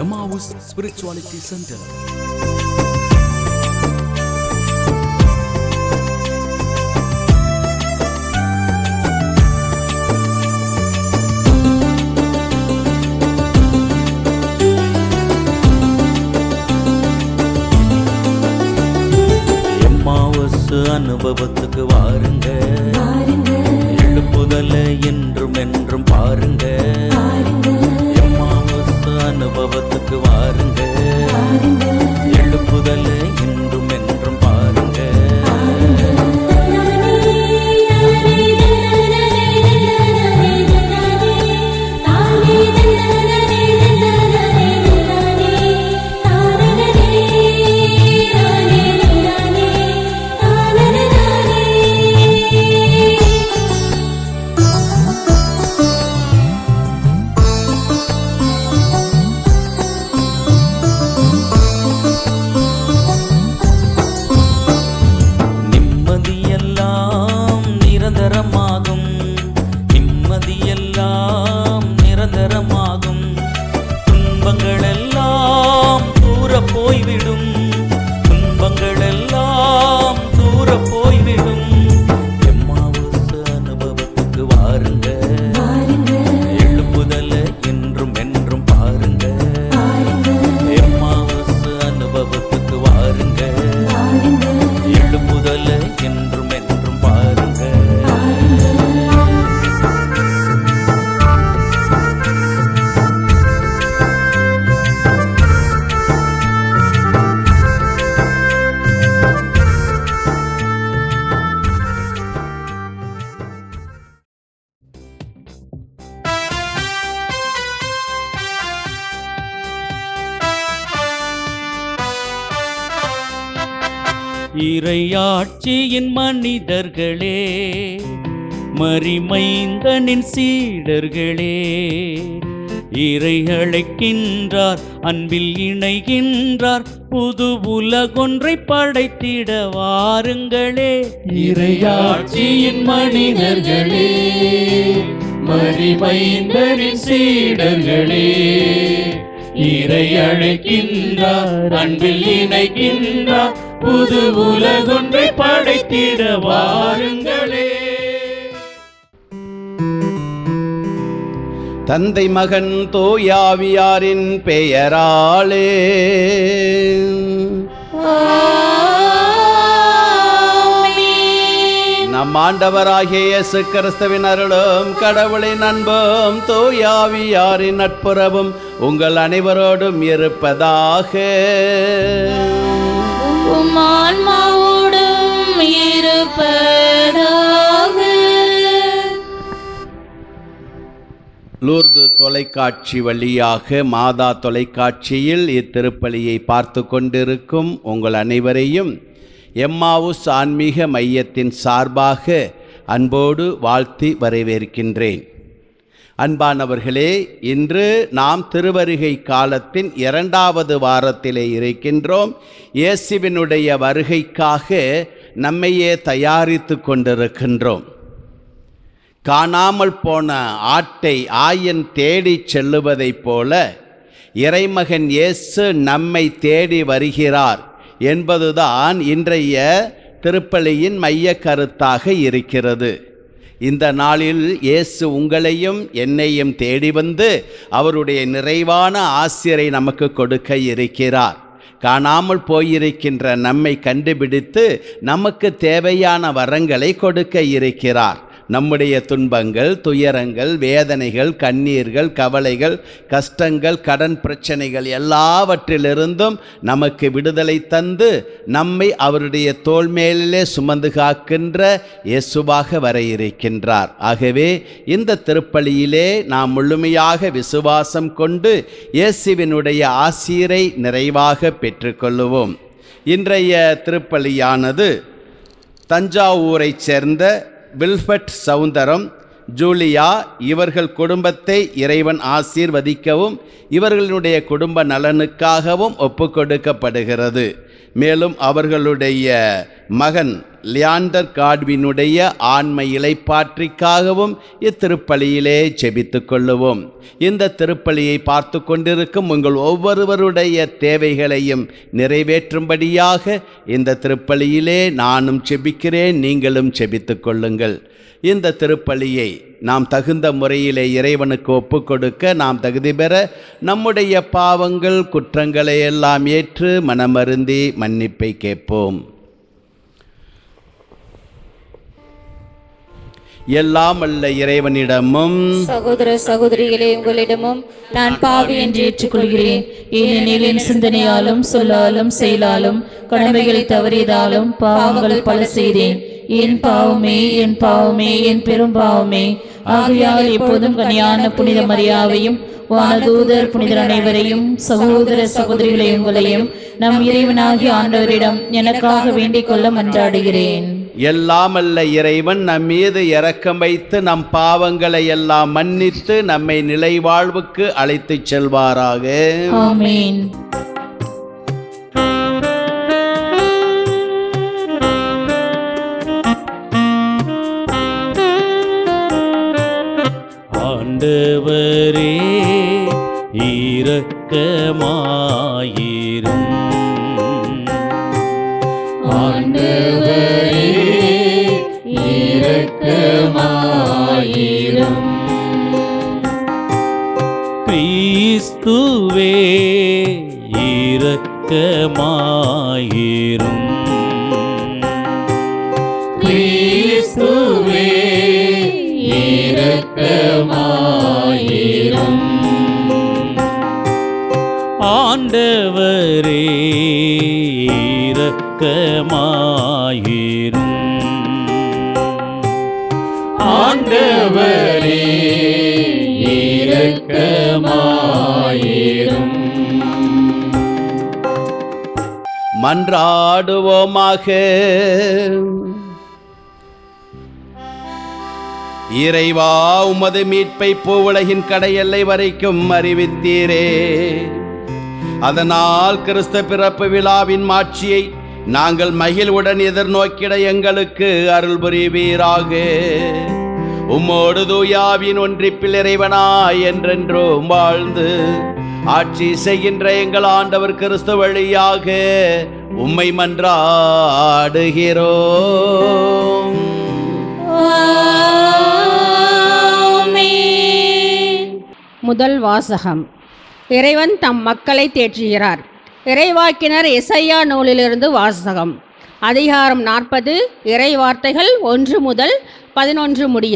எமாவுஸ் spirituality centre எம்மாவஸ் அனுபவத்துக்கு வாருங்க எழுப்புதல என்றும் என்றும் பாருங்க எம்மாவஸ் அனுபவத்துக்கு வாருங்க எழுப்புதல என்றும் என்றும் பாருங்க நிம்மதியெல்லாம் நிரந்தரமாகும் நிம்மதியெல்லாம் நிரந்தரமாகும் துன்பங்களெல்லாம் தூர போய்விடும் துன்பங்களெல்லாம் தூர போய்விடும் எம்மாவுஸ் அனுபவத்துக்கு வாருங்க எழுப்புதல என்றும் என்றும் பாருங்க எம்மாவுஸ் அனுபவத்துக்கு வாருங்க எழுப்புதல என்றும் என்றும் பாருங்க இறையாட்சியின் மனிதர்களே மறிமைந்தனின் சீடர்களே இறை அழைக்கின்றார் அன்பில் இணைகின்றார் புது உலகொன்றை படைத்திட வாருங்களே இறையாட்சியின் மனிதர்களே மறிமைந்தரின் சீடர்களே இறை அழைக்கின்றார் அன்பில் இணைக்கின்றார் புது உலகொன்றை படைத்திட வாருங்களே தந்தை மகன் தோயாவியாரின் பெயராலே நம் ஆண்டவராகிய இயேசு கிறிஸ்துவின் அருளும் கடவுளின் அன்பும் தோயாவியாரின் நட்புறவும் உங்கள் அனைவரோடும் இருப்பதாக உம் ஆன்மாவோடும் இருப்பதாக லூர்து தொலைக்காட்சி வழியாக மாதா தொலைக்காட்சியில் இத்திருப்பலியை பார்த்து கொண்டிருக்கும் உங்கள் அனைவரையும் எம்மாவுஸ் ஆன்மீக மையத்தின் சார்பாக அன்போடு வாழ்த்தி வரவேற்கின்றேன் அன்பானவர்களே இன்று நாம் திருவருகை காலத்தின் இரண்டாவது வாரத்திலே இருக்கின்றோம் இயேசுவினுடைய வருகைக்காக நம்மையே தயாரித்து கொண்டிருக்கின்றோம் காணாமல் போன ஆட்டை ஆயன் தேடிச் செல்லுவதைப் போல இறைமகன் இயேசு நம்மை தேடி வருகிறார் என்பதுதான் இன்றைய திருப்பலியின் மைய கருத்தாக இருக்கிறது இந்த நாளில் இயேசு உங்களையும் என்னையும் தேடி வந்து அவருடைய நிறைவான ஆசிரை நமக்கு கொடுக்க இருக்கிறார் காணாமல் போயிருக்கின்ற நம்மை கண்டுபிடித்து நமக்கு தேவையான வரங்களை கொடுக்க இருக்கிறார் நம்முடைய துன்பங்கள் துயரங்கள் வேதனைகள் கண்ணீர்கள் கவலைகள் கஷ்டங்கள் கடன் பிரச்சனைகள் எல்லாவற்றிலிருந்தும் நமக்கு விடுதலை தந்து நம்மை அவருடைய தோள் மேலிலே சுமந்து காக்கின்ற இயேசுவாக வர இருக்கின்றார் ஆகவே இந்த திருப்பலியிலே நாம் முழுமையாக விசுவாசம் கொண்டு இயேசுவினுடைய ஆசீரை நிறைவாக பெற்றுக்கொள்ளுவோம் இன்றைய திருப்பலியானது தஞ்சாவூரைச் சேர்ந்த வில்ஃபட் சவுந்தரம் ஜூலியா இவர்கள் குடும்பத்தை இறைவன் ஆசீர்வதிக்கவும் இவர்களுடைய குடும்ப நலனுக்காகவும் ஒப்புக்கொடுக்கப்படுகிறது மேலும் அவர்களுடைய மகன் லியாண்டர் காட்வினுடைய ஆண்மை இலைப்பாற்றிக்காகவும் இத்திருப்பலியிலே செபித்துக் கொள்ளுவோம் இந்த திருப்பலியை பார்த்து கொண்டிருக்கும் உங்கள் ஒவ்வொருவருடைய தேவைகளையும் நிறைவேற்றும்படியாக இந்த திருப்பலியிலே நானும் செபிக்கிறேன் நீங்களும் செபித்துக் கொள்ளுங்கள் இந்த திருப்பலியை நாம் தகுந்த முறையிலே இறைவனுக்கு ஒப்புக்கொடுக்க நாம் தகுதி பெற நம்முடைய பாவங்கள் குற்றங்களை எல்லாம் ஏற்று மனமருந்தி மன்னிப்பை கேட்போம் எல்லாம் அல்ல இறைவனிடமும் சகோதர சகோதரிகளே உங்களிடமும் நான் பாவி என்று ஏற்றுக்கொள்கிறேன் ஏனெனில் என் சிந்தனையாலும் சொல்லாலும் செயலாலும் கடமைகளை தவறியதாலும் பாவங்கள் பல செய்தேன் என் பாவமே என் பாவமே என் பெரும் பாவமே ஆகையால் எப்போதும் கனியான புனித மரியாவையும் வானதூதர் புனிதர் அனைவரையும் சகோதர சகோதரிகளை உங்களையும் நம் இறைவனாகிய ஆண்டவரிடம் எனக்காக வேண்டிக் கொள்ள மன்றாடுகிறேன் எல்லாம் அல்ல இறைவன் நம் மீது இரக்கம் வைத்து நம் பாவங்களை எல்லாம் மன்னித்து நம்மை நிலை வாழ்வுக்கு அழைத்துச் செல்வாராக ஆமீன் ஆண்டவரே இரக்கமாயிரும் ஆண்டவரே இரக்கமாயிரும் கிறிஸ்துவே இரக்கமாயிரும் கிறிஸ்துவே இரக்கமாயிரும் ஆண்டவரே இரக்கமாயிரும் ஆண்டவரே இரக்கமாயிரும் மன்றாடுவோமாக இறைவா உமது மீட்பை பூவுலகின் கடையெல்லை வரைக்கும் அறிவித்தீரே அதனால் கிறிஸ்த பிறப்பு விழாவின் மாட்சியை நாங்கள் மகிழ்வுடன் எதிர்நோக்கிட எங்களுக்கு அருள் புரிவீராக உம்மோடு தூயாவின் ஒன்றிப்பில் இறைவனாய் என்றென்றும் வாழ்ந்து ஆட்சி செய்கின்ற எங்கள் ஆண்டவர் கிறிஸ்து வழியாக உம்மை மன்றாடுகிறோம் முதல் வாசகம் இறைவன் தம் மக்களை தேற்றுகிறார் இறைவாக்கினர் எசையா நூலிலிருந்து வாசகம் அதிகாரம் நாற்பது இறை வார்த்தைகள் ஒன்று முதல் பதினொன்று முடிய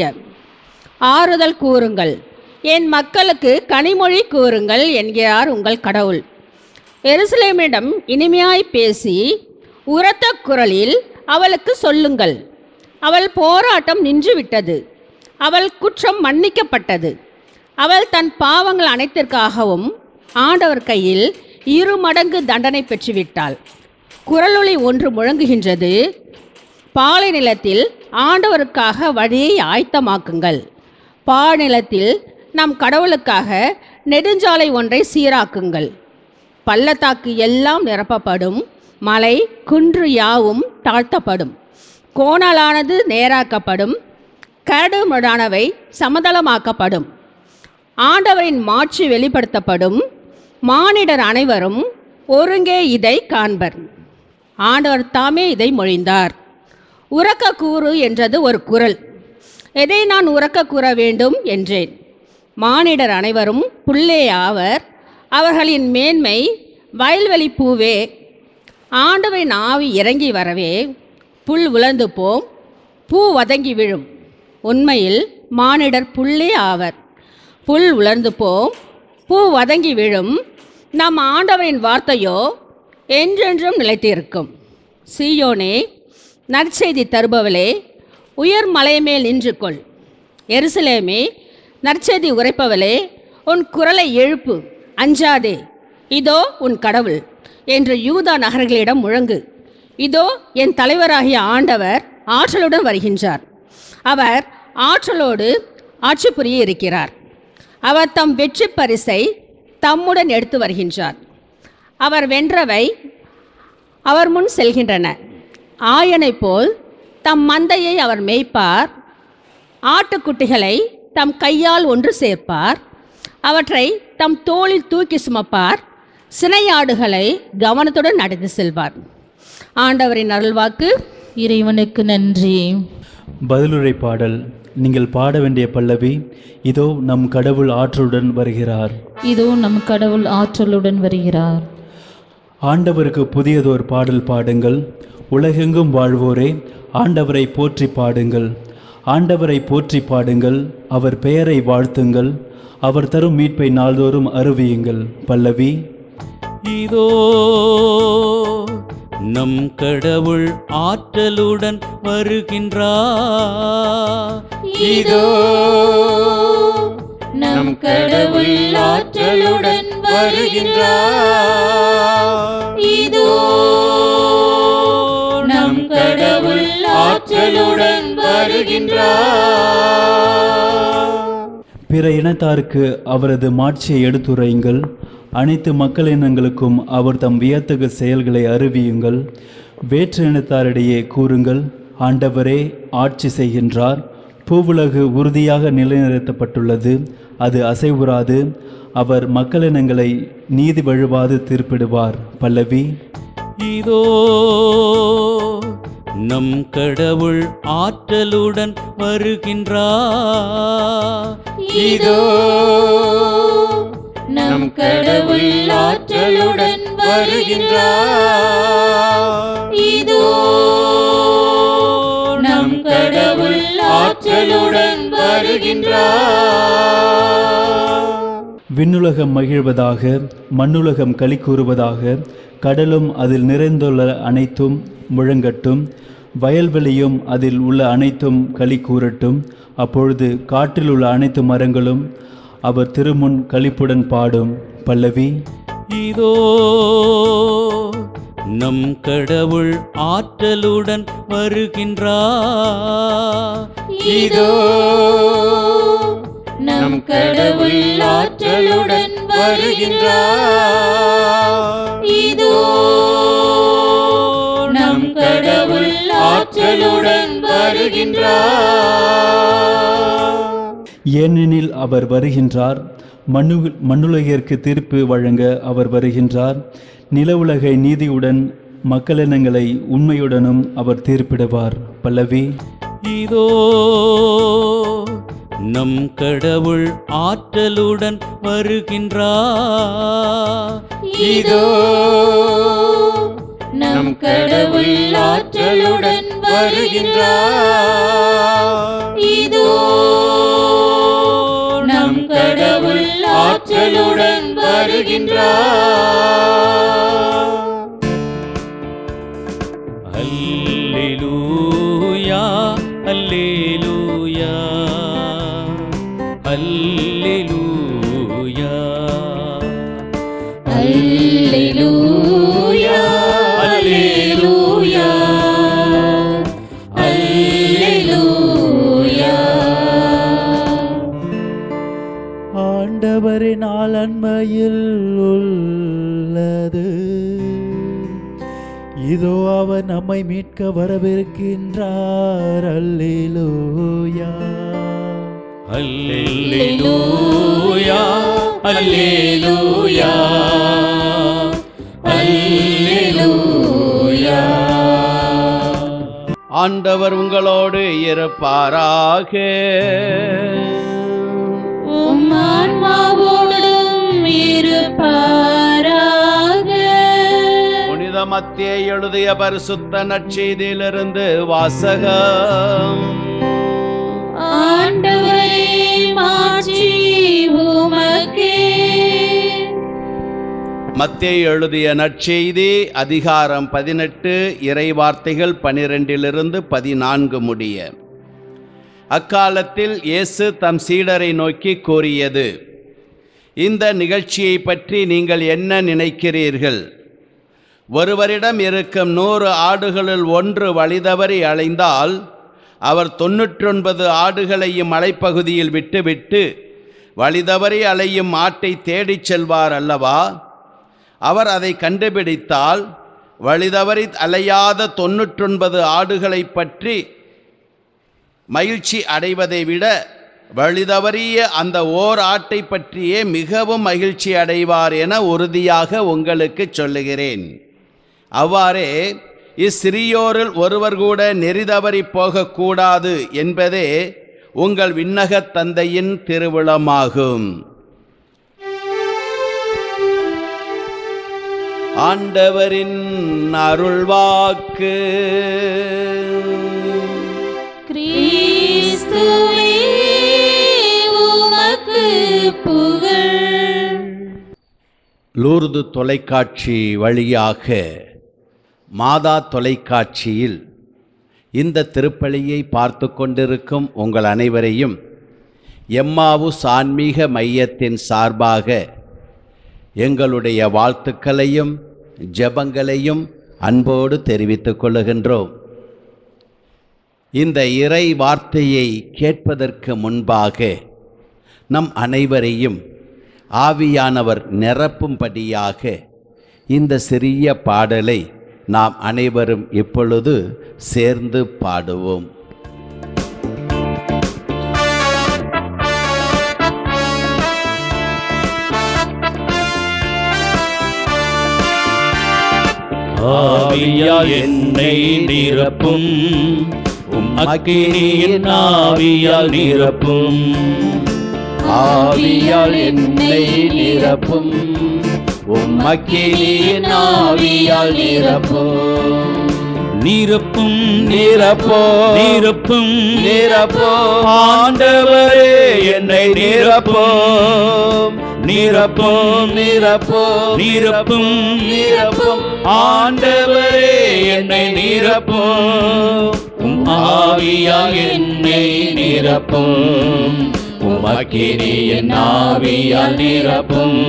ஆறுதல் கூறுங்கள் என் மக்களுக்கு கனிமொழி கூறுங்கள் என்கிறார் உங்கள் கடவுள் எருசலேமிடம் இனிமையாய் பேசி உரத்த குரலில் அவளுக்கு சொல்லுங்கள் அவள் போராட்டம் நின்றுவிட்டது அவள் குற்றம் மன்னிக்கப்பட்டது அவள் தன் பாவங்கள் அனைத்திற்காகவும் ஆண்டவர் கையில் இரு மடங்கு தண்டனை பெற்றுவிட்டாள் குரலொளி ஒன்று முழங்குகின்றது பாலை நிலத்தில் ஆண்டவருக்காக வழியை ஆயத்தமாக்குங்கள் பாநிலத்தில் நம் கடவுளுக்காக நெடுஞ்சாலை ஒன்றை சீராக்குங்கள் பள்ளத்தாக்கு எல்லாம் நிரப்பப்படும் மலை குன்று யாவும் தாழ்த்தப்படும் கோணலானது நேராக்கப்படும் கரடுமுரடானவை சமதளமாக்கப்படும் ஆண்டவரின் மாட்சி வெளிப்படுத்தப்படும் மானிடர் அனைவரும் ஒருங்கே இதை காண்பர் ஆண்டவர் தாமே இதை மொழிந்தார் உறக்க கூறு என்றது ஒரு குரல் எதை நான் உறக்க கூற வேண்டும் என்றேன் மானிடர் அனைவரும் புல்லே ஆவர் அவர்களின் மேன்மை வயல்வெளி பூவே ஆண்டவரின் ஆவி இறங்கி வரவே புல் உலர்ந்து போம் பூ வதங்கி விழும் உண்மையில் மானிடர் புல்லே ஆவர் புல் உலர்ந்து போம் பூ வதங்கி விழும் நம் ஆண்டவரின் வார்த்தையோ என்றென்றும் நிலைத்திருக்கும் சீயோனே நற்செய்தி தருபவளே உயர் மலை மேல் நின்று கொள் எருசலேமே நற்செய்தி உரைப்பவளே உன் குரலை எழுப்பு அஞ்சாதே இதோ உன் கடவுள் என்று யூதா நகர்களிடம் முழங்கு இதோ என் தலைவராகிய ஆண்டவர் ஆற்றலுடன் வருகின்றார் அவர் ஆற்றலோடு ஆட்சி புரிய இருக்கிறார் அவர் தம் வெற்றி பரிசை தம்முடன் எடுத்து வருகின்றார் அவர் வென்றவை அவர் முன் செல்கின்றன ஆயனைப் போல் தம் மந்தையை அவர் மேய்ப்பார் ஆட்டுக்குட்டிகளை தம் கையால் ஒன்று சேர்ப்பார் அவற்றை தம் தோளில் தூக்கி சுமப்பார் சினையாடுகளை கவனத்துடன் நடந்து செல்வார் ஆண்டவரின் அருள்வாக்கு இறைவனுக்கு நன்றி பதிலுரை பாடல் நீங்கள் பாட வேண்டிய பல்லவி இதோ நம் கடவுள் ஆற்றலுடன் வருகிறார் இதோ நம் கடவுள் ஆற்றலுடன் வருகிறார் ஆண்டவருக்கு புதியதோர் பாடல் பாடுங்கள் உலகெங்கும் வாழ்வோரே ஆண்டவரை போற்றி பாடுங்கள் ஆண்டவரை போற்றி பாடுங்கள் அவர் பெயரை வாழ்த்துங்கள் அவர் தரும் மீட்பை நாள்தோறும் அறிவியுங்கள் பல்லவி இதோ நம் கடவுள் ஆற்றலுடன் வருகின்றார் இதோ நம் கடவுள் ஆற்றலுடன் வருகின்றார் இதோ நம் கடவுள் ஆற்றலுடன் வருகின்றார் பிற இனத்தாருக்கு அவரது மாட்சியை எடுத்துரையுங்கள் அனைத்து மக்களினங்களுக்கும் அவர் தம் வியத்தகு செயல்களை அறிவியுங்கள் வேற்று இனத்தாரிடையே கூறுங்கள் ஆண்டவரே ஆட்சி செய்கின்றார் பூவுலகு உறுதியாக நிலைநிறுத்தப்பட்டுள்ளது அது அசைவுறாது அவர் மக்களினங்களை நீதி வழுவாது தீர்ப்பிடுவார் பல்லவி இதோ நம் கடவுள் ஆற்றலுடன் வருகின்றார் இதோ நம் கடவுள் ஆற்றலுடன் வருகின்றார் இதோ நம் கடவுள் ஆற்றலுடன் வருகின்றார் விண்ணுலகம் மகிழ்வதாக மண்ணுலகம் களி கூறுவதாக கடலும் அதில் நிறைந்துள்ள அனைத்தும் முழங்கட்டும் வயல்வெளியும் அதில் உள்ள அனைத்தும் களி கூறட்டும் அப்பொழுது காற்றில் உள்ள அனைத்து மரங்களும் அவர் திருமுன் களிப்புடன் பாடும் பல்லவி இதோ நம் கடவுள் ஆற்றலுடன் வருகின்றார் இதோ நம் கடவுள் ஆற்றலுடன் வருகின்றார் இதோ நம் கடவுள் ஆற்றலுடன் வருகின்றார் ஏனெனில் அவர் வருகின்றார் மண்ணு மண்ணுலகிற்கு தீர்ப்பு வழங்க அவர் வருகின்றார் நில உலகை நீதியுடன் மக்களினங்களை உண்மையுடனும் அவர் தீர்ப்பிடுவார் பல்லவி இதோ நம் கடவுள் ஆற்றலுடன் வருகின்றார் இதோ நம் கடவுள் ஆற்றலுடன் வருகின்றார் இதோ நம் கடவுள் ஆற்றலுடன் வருகின்றார் அல்லேலூயா அல்லேலூயா அல்லேலூயா அல்லேலூயா அல்லேலூயா அல்லேலூயா ஆண்டவரின் ஆளன்மையில் உள்ளது இதோ அவர் நம்மை மீட்க வரவிருக்கின்றார் அல்லேலூயா அல்லேலூயா அல்லேலூயா அல்லேலூயா ஆண்டவர் உங்களோடு இருப்பாராக உம் ஆன்மாவோடும் இருப்பாராக புனித மத்திய எழுதிய பரிசுத்த நற்செய்தியிலிருந்து வாசகம் ஆண்டவரே மாட்சி உமக்கே மத்திய எழுதிய நற்செய்தி அதிகாரம் பதினெட்டு இறைவார்த்தைகள் பனிரெண்டிலிருந்து பதினான்கு முடிய அக்காலத்தில் இயேசு தம் சீடரை நோக்கி கூறியது இந்த நிகழ்ச்சியை பற்றி நீங்கள் என்ன நினைக்கிறீர்கள் ஒருவரிடம் இருக்கும் நூறு ஆடுகளில் ஒன்று வழிதவறி அலைந்தால் அவர் தொன்னூற்றொன்பது ஆடுகளையும் மலைப்பகுதியில் விட்டுவிட்டு வழிதவறி அலையும் ஆட்டை தேடிச் செல்வார் அல்லவா அவர் அதை கண்டுபிடித்தால் வழிதவறி அலையாத தொண்ணூற்றொன்பது ஆடுகளை பற்றி மகிழ்ச்சி அடைவதை விட வழிதவறிய அந்த ஓர் ஆட்டை பற்றியே மிகவும் மகிழ்ச்சி அடைவார் என உறுதியாக உங்களுக்கு சொல்லுகிறேன் அவ்வாறே இச்சிறியோரில் ஒருவர் கூட நெறிதவறி போகக்கூடாது என்பதே உங்கள் விண்ணகத் தந்தையின் திருவிழமாகும் ஆண்டவரின் அருள்வாக்கு கிறிஸ்துவே உமக்கு புகழ் லூர்து தொலைக்காட்சி வழியாக மாதா தொலைக்காட்சியில் இந்த திருப்பலியை பார்த்து கொண்டிருக்கும் உங்கள் அனைவரையும் எம்மாவு சான்மீக மையத்தின் சார்பாக எங்களுடைய வாழ்த்துக்களையும் ஜெபங்களையும் அன்போடு தெரிவித்துக் கொள்ளுகின்றோம் இந்த இறை வார்த்தையை கேட்பதற்கு முன்பாக நம் அனைவரையும் ஆவியானவர் நிரப்பும்படியாக இந்த சிறிய பாடலை நாம் அனைவரும் இப்பொழுது சேர்ந்து பாடுவோம் ஆவியால் என்னை நிரப்பும் உம் அக்கினியின் ஆவியால் நிரப்பும் ஆவியால் என்னை நிரப்பும் உம்மக்கினியின் ஆவியால் நிரப்பும் நிரப்பும் நிரப்போ நிரப்பும் நிரப்போ ஆண்டவரே என்னை நிரப்பும் நிரப்பும் நிரப்பும் நிரப்பும் நிரப்பும் ஆண்டவரே என்னை நிரப்பும் உம் ஆவியால் என்னை நிரப்பும் உம் அக்கினியின் ஆவியால் நிரப்பும்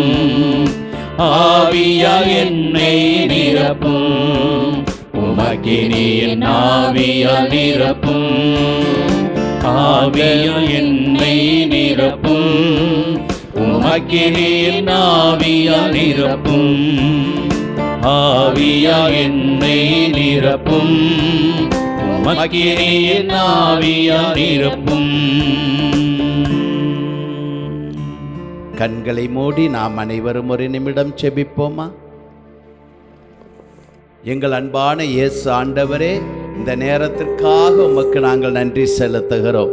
ஆவியால் என்னை நிரப்பும் உம் அக்கினியின் ஆவியால் நிரப்பும் ஆவியால் என்னை நிரப்பும் உம் அக்கினியின் ஆவியால் நிரப்பும் ஆவியால் என்னை நிரப்பும் உம் அக்கினியின் ஆவியால் நிரப்பும் கண்களை மூடி நாம் அனைவரும் ஒரு நிமிடம் செபிப்போமா எங்கள் அன்பான இயேசு ஆண்டவரே இந்த நேரத்திற்காக உமக்கு நாங்கள் நன்றி செலுத்துகிறோம்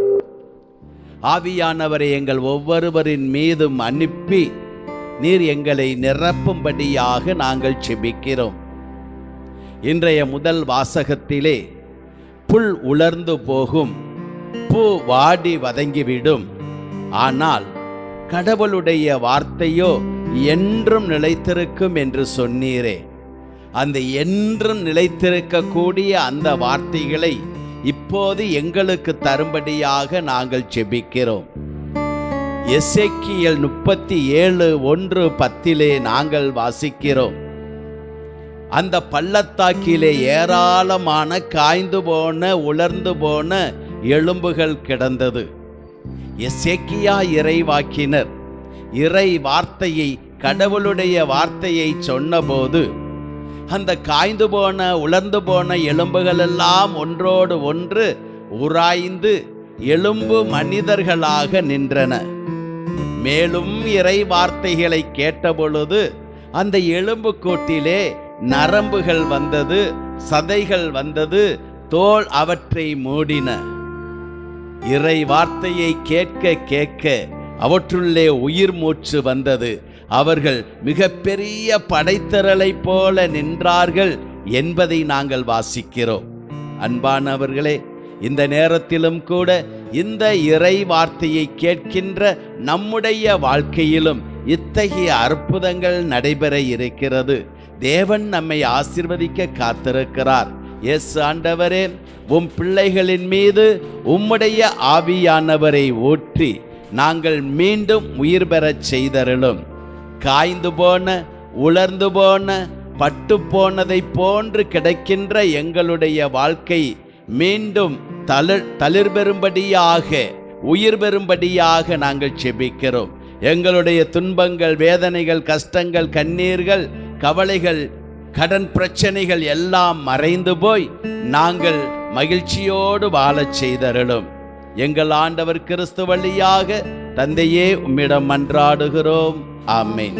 ஆவியானவரை எங்கள் ஒவ்வொருவரின் மீதும் அனுப்பி நீர் எங்களை நிரப்பும்படியாக நாங்கள் செபிக்கிறோம் இன்றைய முதல் வாசகத்திலே புல் உலர்ந்து போகும் பூ வாடி வதங்கிவிடும் ஆனால் கடவுளுடைய வார்த்தையோ என்றும் நிலைத்திருக்கும் என்று சொன்னீரே அந்த என்றும் நிலைத்திருக்கக்கூடிய அந்த வார்த்தைகளை இப்போது எங்களுக்கு தரும்படியாக நாங்கள் செபிக்கிறோம் எசேக்கியல் முப்பத்தி ஏழு ஒன்று பத்திலே நாங்கள் வாசிக்கிறோம் அந்த பள்ளத்தாக்கிலே ஏராளமான காய்ந்து போன உலர்ந்து போன எலும்புகள் கிடந்தது எசேக்கியா இறைவாக்கினர் இறை வார்த்தையை கடவுளுடைய வார்த்தையை சொன்னபோது அந்த காய்ந்து போன உலர்ந்து போன எலும்புகள் எல்லாம் ஒன்றோடு ஒன்று உராய்ந்து எலும்பு மனிதர்களாக நின்றன மேலும் இறை வார்த்தைகளை கேட்டபொழுது அந்த எலும்பு கூட்டிலே நரம்புகள் வந்தது சதைகள் வந்தது தோல் அவற்றை மூடின இறை வார்த்தையை கேட்க கேட்க அவற்றுள்ளே உயிர் மூச்சு வந்தது அவர்கள் மிகப்பெரிய படைத்திரளைப் போல நின்றார்கள் என்பதை நாங்கள் வாசிக்கிறோம் அன்பானவர்களே இந்த நேரத்திலும் கூட இந்த இறை வார்த்தையை கேட்கின்ற நம்முடைய வாழ்க்கையிலும் இத்தகைய அற்புதங்கள் நடைபெற இருக்கிறது தேவன் நம்மை ஆசிர்வதிக்க காத்திருக்கிறார் எஸ் ஆண்டவரே உம் பிள்ளைகளின் மீது உம்முடைய ஆவியானவரை ஊற்றி நாங்கள் மீண்டும் உயிர் பெறச் செய்தருளும் காய்ந்து போன உலர்ந்து போன பட்டு போனதைப் போன்று கிடைக்கின்ற எங்களுடைய வாழ்க்கை மீண்டும் தளிர் தளிர் பெறும்படியாக உயிர் பெறும்படியாக நாங்கள் செபிக்கிறோம் எங்களுடைய துன்பங்கள் வேதனைகள் கஷ்டங்கள் கண்ணீர்கள் கவலைகள் கடன் பிரச்சனைகள் எல்லாம் மறைந்து போய் நாங்கள் மகிழ்ச்சியோடு வாழச் செய்தருளும் எங்கள் ஆண்டவர் கிறிஸ்து வழியாக தந்தையே உம்மிடம் மன்றாடுகிறோம் ஆமென்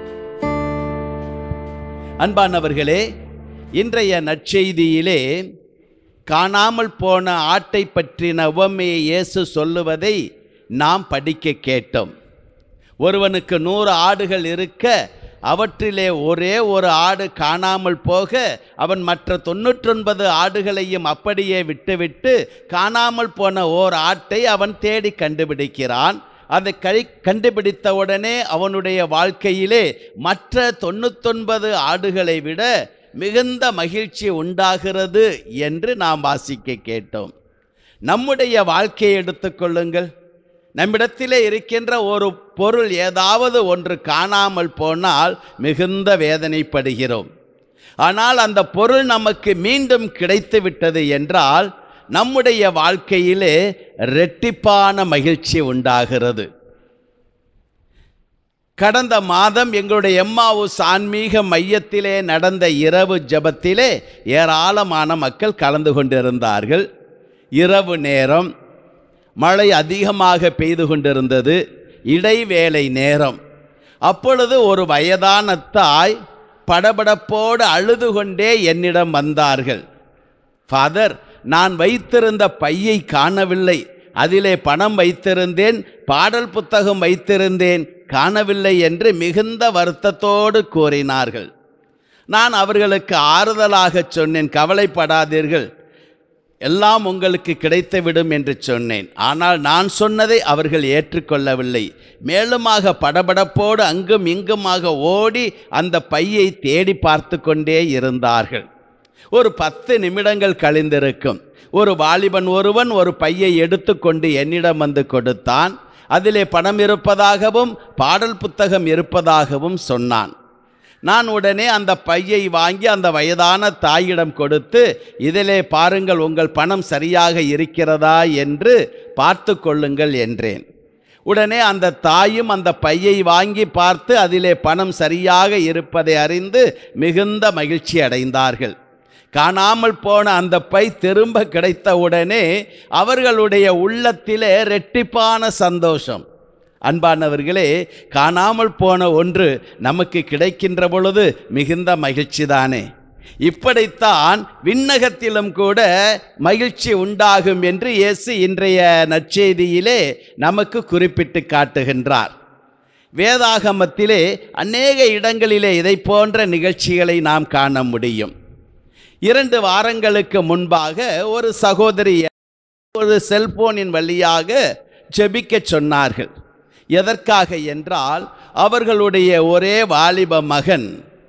அன்பானவர்களே இன்றைய நற்செய்தியிலே காணாமல் போன ஆட்டை பற்றின உவமையை இயேசு சொல்லுவதை நாம் படிக்க கேட்டோம் ஒருவனுக்கு நூறு ஆடுகள் இருக்க அவற்றிலே ஒரே ஒரு ஆடு காணாமல் போக அவன் மற்ற தொண்ணூற்றொன்பது ஆடுகளையும் அப்படியே விட்டுவிட்டு காணாமல் போன ஓர் ஆட்டை அவன் தேடி கண்டுபிடிக்கிறான் அதை கை கண்டுபிடித்தவுடனே அவனுடைய வாழ்க்கையிலே மற்ற தொண்ணூத்தொன்பது ஆடுகளை விட மிகுந்த மகிழ்ச்சி உண்டாகிறது என்று நாம் வாசிக்க கேட்டோம் நம்முடைய வாழ்க்கையை எடுத்துக்கொள்ளுங்கள் நம்மிடத்திலே இருக்கின்ற ஒரு பொருள் ஏதாவது ஒன்று காணாமல் போனால் மிகுந்த வேதனைப்படுகிறோம் ஆனால் அந்த பொருள் நமக்கு மீண்டும் கிடைத்து விட்டது என்றால் நம்முடைய வாழ்க்கையிலே ரெட்டிப்பான மகிழ்ச்சி உண்டாகிறது கடந்த மாதம் எங்களுடைய எம்மாவுஸ் ஆன்மீக மையத்திலே நடந்த இரவு ஜெபத்திலே ஏராளமான மக்கள் கலந்து கொண்டிருந்தார்கள் இரவு நேரம் மழை அதிகமாக பெய்து கொண்டிருந்தது இடைவேளை நேரம் அப்பொழுது ஒரு வயதான தாய் படபடப்போடு அழுது கொண்டே என்னிடம் வந்தார்கள் ஃபாதர் நான் வைத்திருந்த பையை காணவில்லை அதிலே பணம் வைத்திருந்தேன் பாடல் புத்தகம் வைத்திருந்தேன் காணவில்லை என்று மிகுந்த வருத்தத்தோடு கூறினார்கள் நான் அவர்களுக்கு ஆறுதலாகச் சொன்னேன் கவலைப்படாதீர்கள் எல்லாம் உங்களுக்கு கிடைத்துவிடும் என்று சொன்னேன் ஆனால் நான் சொன்னதை அவர்கள் ஏற்றுக்கொள்ளவில்லை மேலுமாக படபடப்போடு அங்கும் இங்குமாக ஓடி அந்த பையை தேடி பார்த்து கொண்டே இருந்தார்கள் ஒரு பத்து நிமிடங்கள் கழிந்திருக்கும் ஒரு வாலிபன் ஒருவன் ஒரு பையை எடுத்துக்கொண்டு என்னிடம் வந்து கொடுத்தான் அதிலே பணம் இருப்பதாகவும் பாடல் புத்தகம் இருப்பதாகவும் சொன்னான் நான் உடனே அந்த பையை வாங்கி அந்த வயதான தாயிடம் கொடுத்து இதிலே பாருங்கள் உங்கள் பணம் சரியாக இருக்கிறதா என்று பார்த்து கொள்ளுங்கள் என்றேன் உடனே அந்த தாயும் அந்த பையை வாங்கி பார்த்து அதிலே பணம் சரியாக இருப்பதை அறிந்து மிகுந்த மகிழ்ச்சி அடைந்தார்கள் காணாமல் போன அந்த பை திரும்ப கிடைத்த உடனே அவர்களுடைய உள்ளத்திலே ரெட்டிப்பான சந்தோஷம் அன்பானவர்களே காணாமல் போன ஒன்று நமக்கு கிடைக்கின்ற பொழுது மிகுந்த மகிழ்ச்சி தானே இப்படித்தான் விண்ணகத்திலும் கூட மகிழ்ச்சி உண்டாகும் என்று இயேசு இன்றைய நற்செய்தியிலே நமக்கு குறிப்பிட்டு காட்டுகின்றார் வேதாகமத்திலே அநேக இடங்களிலே இதை போன்ற நிகழ்ச்சிகளை நாம் காண முடியும் இரண்டு வாரங்களுக்கு முன்பாக ஒரு சகோதரி ஒரு செல்போனின் வழியாக ஜெபிக்க சொன்னார்கள் எதற்காக என்றால் அவர்களுடைய ஒரே வாலிப மகன்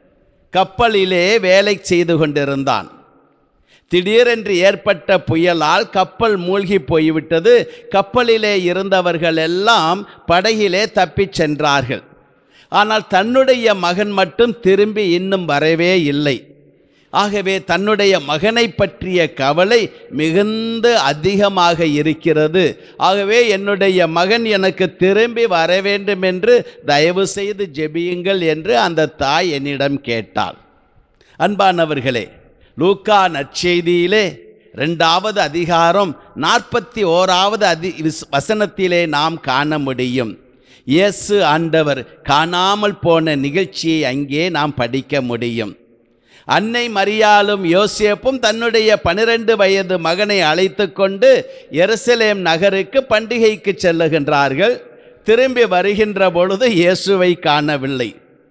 கப்பலிலே வேலை செய்து கொண்டிருந்தான் திடீரென்று ஏற்பட்ட புயலால் கப்பல் மூழ்கி போய்விட்டது கப்பலிலே இருந்தவர்கள் எல்லாம் படகிலே தப்பிச் சென்றார்கள் ஆனால் தன்னுடைய மகன் மட்டும் திரும்பி இன்னும் வரவே இல்லை ஆகவே தன்னுடைய மகனை பற்றிய கவலை மிகுந்த அதிகமாக இருக்கிறது ஆகவே என்னுடைய மகன் எனக்கு திரும்பி வர வேண்டும் என்று தயவு செய்து ஜெபியுங்கள் என்று அந்த தாய் என்னிடம் கேட்டாள் அன்பானவர்களே லூக்கா நற்செய்தியிலே ரெண்டாவது அதிகாரம் நாற்பத்தி ஓராவது அதி விஸ்- வசனத்திலே நாம் காண முடியும் இயேசு ஆண்டவர் காணாமல் போன நிகழ்ச்சியை அங்கே நாம் படிக்க முடியும் அன்னை மரியாளும் யோசேப்பும் தன்னுடைய பனிரெண்டு வயது மகனை அழைத்து கொண்டு எருசலேம் நகருக்கு பண்டிகைக்கு செல்லுகின்றார்கள் திரும்பி வருகின்ற பொழுது இயேசுவை காணவில்லை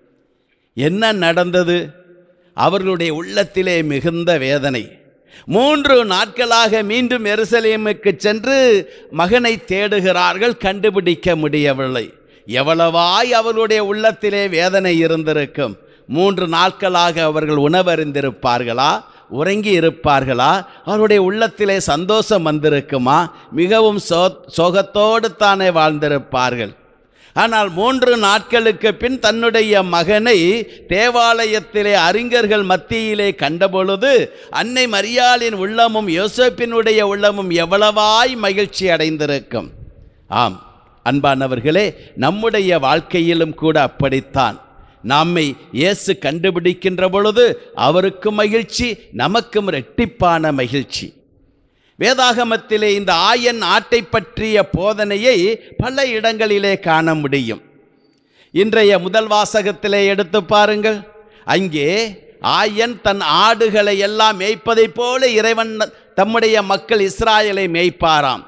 என்ன நடந்தது அவர்களுடைய உள்ளத்திலே மிகுந்த வேதனை மூன்று நாட்களாக மீண்டும் எருசலேமுக்கு சென்று மகனை தேடுகிறார்கள் கண்டுபிடிக்க முடியவில்லை எவ்வளவாய் அவர்களுடைய உள்ளத்திலே வேதனை இருந்திருக்கும் மூன்று நாட்களாக அவர்கள் உணவறிந்திருப்பார்களா உறங்கி இருப்பார்களா அவருடைய உள்ளத்திலே சந்தோஷம் வந்திருக்குமா மிகவும் சோ சோகத்தோடு தானே வாழ்ந்திருப்பார்கள் ஆனால் மூன்று நாட்களுக்கு பின் தன்னுடைய மகனை தேவாலயத்திலே அறிஞர்கள் மத்தியிலே கண்டபொழுது அன்னை மரியாளின் உள்ளமும் யோசேப்பினுடைய உள்ளமும் எவ்வளவாய் மகிழ்ச்சி அடைந்திருக்கும் ஆம் அன்பானவர்களே நம்முடைய வாழ்க்கையிலும் கூட அப்படித்தான் நம்மை இயேசு கண்டுபிடிக்கின்ற பொழுது அவருக்கும் மகிழ்ச்சி நமக்கும் ரெட்டிப்பான மகிழ்ச்சி வேதாகமத்திலே இந்த ஆயன் ஆட்டை பற்றிய போதனையை பல இடங்களிலே காண முடியும் இன்றைய முதல் வாசகத்திலே எடுத்து பாருங்கள் அங்கே ஆயன் தன் ஆடுகளை எல்லாம் மேய்ப்பதைப் போல இறைவன் தம்முடைய மக்கள் இஸ்ராயலை மேய்ப்பாராம்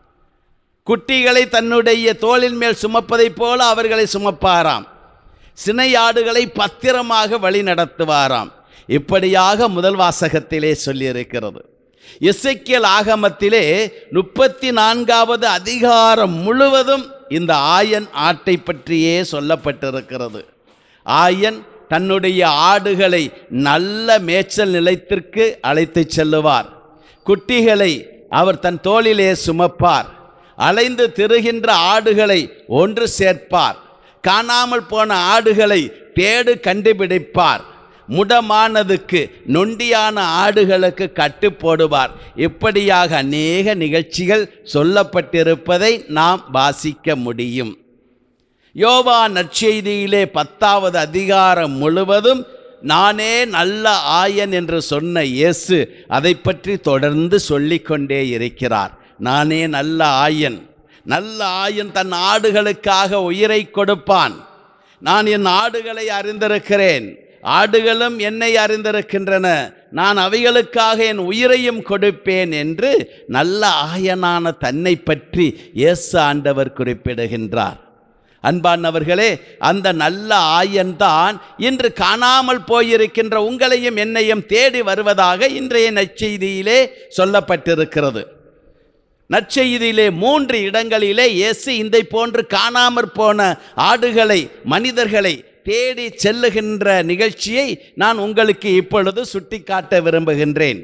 குட்டிகளை தன்னுடைய தோளின் மேல் சுமப்பதைப் போல அவர்களை சுமப்பாராம் சினையாடுகளை பத்திரமாக வழி நடத்துவாராம் இப்படியாக முதல் வாசகத்திலே சொல்லியிருக்கிறது இசைக்கியல் ஆகமத்திலே முப்பத்தி நான்காவது அதிகாரம் முழுவதும் இந்த ஆயன் ஆட்டை பற்றியே சொல்லப்பட்டிருக்கிறது ஆயன் தன்னுடைய ஆடுகளை நல்ல மேய்ச்சல் நிலையத்திற்கு அழைத்துச் செல்லுவார் குட்டிகளை அவர் தன் தோளிலே சுமப்பார் அலைந்து திரிகின்ற ஆடுகளை ஒன்று சேர்ப்பார் காணாமல் போன ஆடுகளை தேடு கண்டுபிடிப்பார் முடமானதுக்கு நொண்டியான ஆடுகளுக்கு கட்டு போடுவார் இப்படியாக அநேக நிகழ்ச்சிகள் சொல்லப்பட்டிருப்பதை நாம் வாசிக்க முடியும் யோவா நற்செய்தியிலே பத்தாவது அதிகாரம் முழுவதும் நானே நல்ல ஆயன் என்று சொன்ன இயேசு அதை பற்றி தொடர்ந்து சொல்லிக்கொண்டே இருக்கிறார் நானே நல்ல ஆயன் நல்ல ஆயன் தன் ஆடுகளுக்காக உயிரை கொடுப்பான் நான் என் ஆடுகளை அறிந்திருக்கிறேன் ஆடுகளும் என்னை அறிந்திருக்கின்றன நான் அவைகளுக்காக என் உயிரையும் கொடுப்பேன் என்று நல்ல ஆயனான தன்னை பற்றி இயேசு ஆண்டவர் குறிப்பிடுகின்றார் அன்பானவர்களே அந்த நல்ல ஆயன்தான் இன்று காணாமல் போயிருக்கின்ற உங்களையும் என்னையும் தேடி வருவதாக இன்றைய நற்செய்தியிலே சொல்லப்பட்டிருக்கிறது நற்செய்தியிலே மூன்று இடங்களிலே இயேசு இதை போன்று காணாமற் போன ஆடுகளை மனிதர்களை தேடி செல்லுகின்ற நிகழ்ச்சியை நான் உங்களுக்கு இப்பொழுது சுட்டிக்காட்ட விரும்புகின்றேன்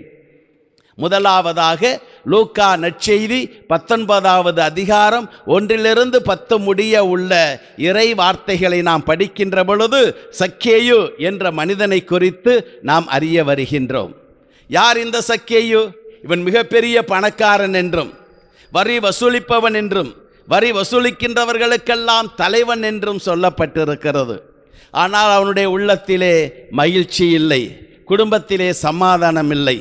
முதலாவதாக லூக்கா நற்செய்தி பத்தொன்பதாவது அதிகாரம் ஒன்றிலிருந்து பத்து முடிய உள்ள இறை வார்த்தைகளை நாம் படிக்கின்ற பொழுது சக்கேயு என்ற மனிதனை குறித்து நாம் அறிய வருகின்றோம் யார் இந்த சக்கேயு இவன் மிகப்பெரிய பணக்காரன் என்றும் வரி வசூலிப்பவன் என்றும் வரி வசூலிக்கின்றவர்களுக்கெல்லாம் தலைவன் என்றும் சொல்லப்பட்டிருக்கிறது ஆனால் அவனுடைய உள்ளத்திலே மகிழ்ச்சி இல்லை குடும்பத்திலே சமாதானம் இல்லை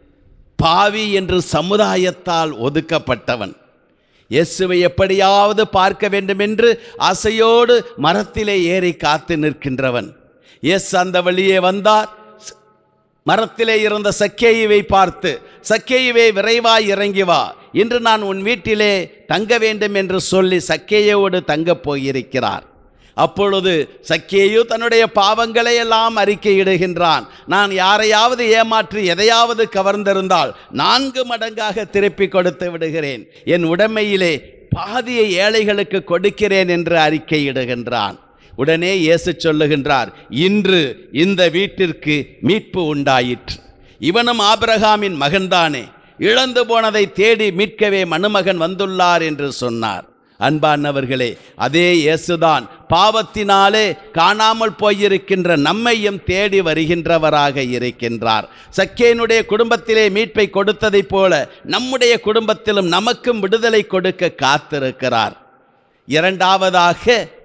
பாவி என்று சமுதாயத்தால் ஒதுக்கப்பட்டவன் இயேசுவை எப்படியாவது பார்க்க வேண்டும் என்று ஆசையோடு மரத்திலே ஏறி காத்து நிற்கின்றவன் இயேசு அந்த வழியே வந்தார் மரத்திலே இருந்த சக்கேயுவை பார்த்து சக்கேயுவை விரைவாய் இறங்கி வா இன்று நான் உன் வீட்டிலே தங்க வேண்டும் என்று சொல்லி சக்கேயோடு தங்கப் போயிருக்கிறார் அப்பொழுது சக்கேயு தன்னுடைய பாவங்களை எல்லாம் அறிக்கையிடுகின்றான் நான் யாரையாவது ஏமாற்றி எதையாவது கவர்ந்திருந்தால் நான்கு மடங்காக திருப்பி கொடுத்து விடுகிறேன் என் உடைமையிலே பாதியை ஏழைகளுக்கு கொடுக்கிறேன் என்று அறிக்கையிடுகின்றான் உடனே இயேசு சொல்லுகின்றார் இன்று இந்த வீட்டிற்கு மீட்பு உண்டாயிற்று இவனும் ஆபிரகாமின் மகன்தானே இழந்து போனதை தேடி மீட்கவே மணுமகன் வந்துள்ளார் என்று சொன்னார் அன்பானவர்களே அதே இயேசுதான் பாவத்தினாலே காணாமல் போயிருக்கின்ற நம்மையும் தேடி வருகின்றவராக இருக்கின்றார் சக்கேனுடைய குடும்பத்திலே மீட்பை கொடுத்ததைப் போல நம்முடைய குடும்பத்திலும் நமக்கும் விடுதலை கொடுக்க காத்திருக்கிறார் இரண்டாவதாக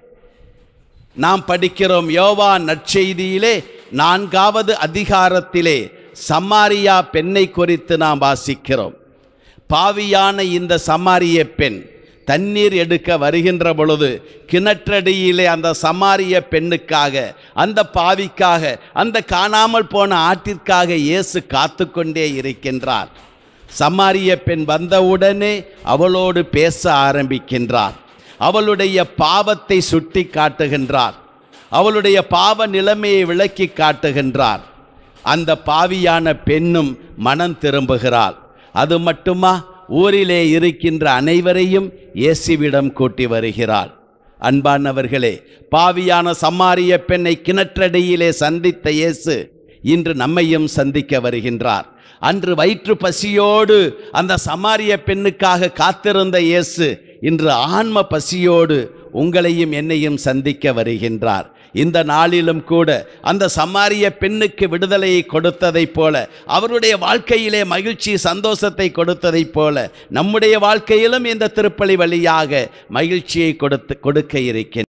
நாம் படிக்கிறோம் யோவா நற்செய்தியிலே நான்காவது அதிகாரத்திலே சமாரியா பெண்ணை குறித்து நாம் வாசிக்கிறோம் பாவியான இந்த சமாரிய பெண் தண்ணீர் எடுக்க வருகின்ற பொழுது கிணற்றடியிலே அந்த சமாரிய பெண்ணுக்காக அந்த பாவிக்காக அந்த காணாமல் போன ஆட்டிற்காக இயேசு காத்து கொண்டே இருக்கின்றார் சமாரிய பெண் வந்தவுடனே அவளோடு பேச ஆரம்பிக்கின்றார் அவளுடைய பாவத்தை சுட்டி காட்டுகின்றார் அவளுடைய பாவ நிலைமையை விளக்கி காட்டுகின்றார் அந்த பாவியான பெண்ணும் மனம் திரும்புகிறாள் அது மட்டுமா ஊரிலே இருக்கின்ற அனைவரையும் இயேசுவிடம் கூட்டி வருகிறாள் அன்பானவர்களே பாவியான சமாரிய பெண்ணை கிணற்றடியிலே சந்தித்த இயேசு இன்று நம்மையும் சந்திக்க வருகின்றார் அன்று வயிற்று பசியோடு அந்த சமாரிய பெண்ணுக்காக காத்திருந்த இயேசு இன்று ஆன்ம பசியோடு உங்களையும் என்னையும் சந்திக்க வருகின்றார் இந்த நாளிலும் கூட அந்த சமாரிய பெண்ணுக்கு விடுதலையை கொடுத்ததைப் போல அவருடைய வாழ்க்கையிலே மகிழ்ச்சி சந்தோஷத்தை கொடுத்ததைப் போல நம்முடைய வாழ்க்கையிலும் இந்த திருப்பலி வழியாக மகிழ்ச்சியை கொடுத்து கொடுக்க இருக்கின்ற